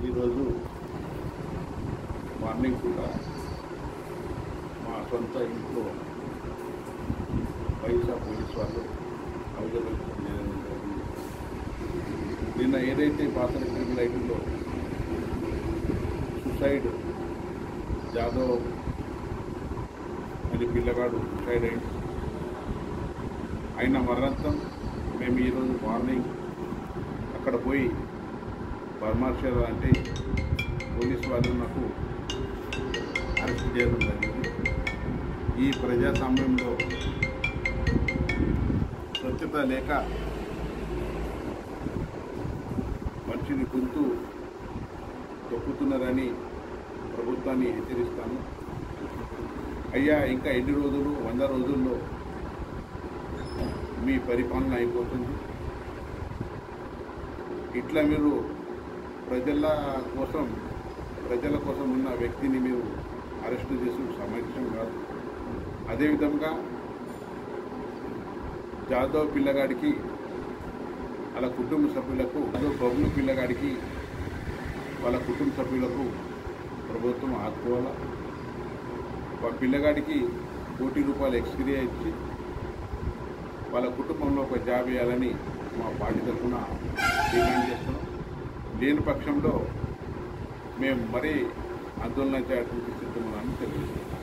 ఈరోజు మార్నింగ్ కూడా మా సొంత ఇంట్లో వైసా పోలీస్ వాళ్ళు అవైలబుల్ చేయడం జరిగింది నిన్న ఏదైతే పాత్ర క్రిమినల్ ఐటీలో సుసైడ్ జాదవ్ అని పిల్లగాడు సుసైడ్ అయింది అయిన మరణాంతం మేము ఈరోజు మార్నింగ్ అక్కడ పోయి పరామర్శ అంటే పోలీస్ వాళ్ళు నాకు అరెస్ట్ చేయడం జరిగింది ఈ ప్రజాస్వామ్యంలో స్వచ్ఛత లేక మనిషిని గొంతు తొక్కుతున్నారని ప్రభుత్వాన్ని హెచ్చరిస్తాను అయ్యా ఇంకా ఎన్ని రోజులు వంద రోజుల్లో మీ పరిపాలన అయిపోతుంది ఇట్లా మీరు ప్రజల కోసం ప్రజల కోసం ఉన్న వ్యక్తిని మీరు అరెస్టు చేసి సమంజసం కాదు అదేవిధంగా జాదవ్ పిల్లగాడికి వాళ్ళ కుటుంబ సభ్యులకు జాదవ్ బబులు పిల్లగాడికి వాళ్ళ కుటుంబ సభ్యులకు ప్రభుత్వం ఆదుకోవాలా వాళ్ళ పిల్లగాడికి కోటి రూపాయలు ఎక్స్గ్రియా ఇచ్చి వాళ్ళ కుటుంబంలో ఒక జాబ్ వేయాలని మా పార్టీ తరఫున డిమాండ్ చేస్తున్నాం లేని పక్షంలో మేము మరీ ఆందోళన చేయడానికి సిద్ధమని తెలియజేస్తున్నాం